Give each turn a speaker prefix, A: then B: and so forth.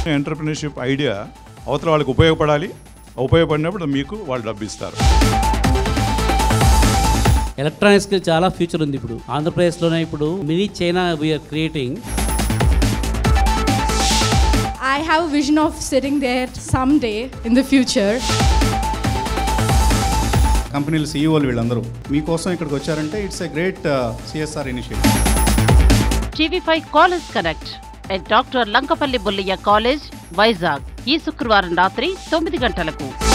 A: వచ్చిన entrepreneurship idea అవతల వాళ్ళకి ఉపయోగపడాలి ఉపయోగపడినప్పుడు మీకు వాళ్ళు డబ్బు ఇస్తారు
B: ఎలక్ట్రానిక్స్కి చాలా ఫ్యూచర్ ఉంది ఇప్పుడు ఆంధ్రప్రదేశ్లోనే ఇప్పుడు mini China we're creating
C: I have a vision of sitting there someday in the future.
D: కంపెనీల సీఈఓలు వీళ్ళందరూ మీకోసం ఇక్కడికి వచ్చారంటే it's a great CSR initiative
E: TV five college connect at doctor Lankapalli Bullayya college Vizag ఈ శుక్రవారం రాత్రి తొమ్మిది గంటలకు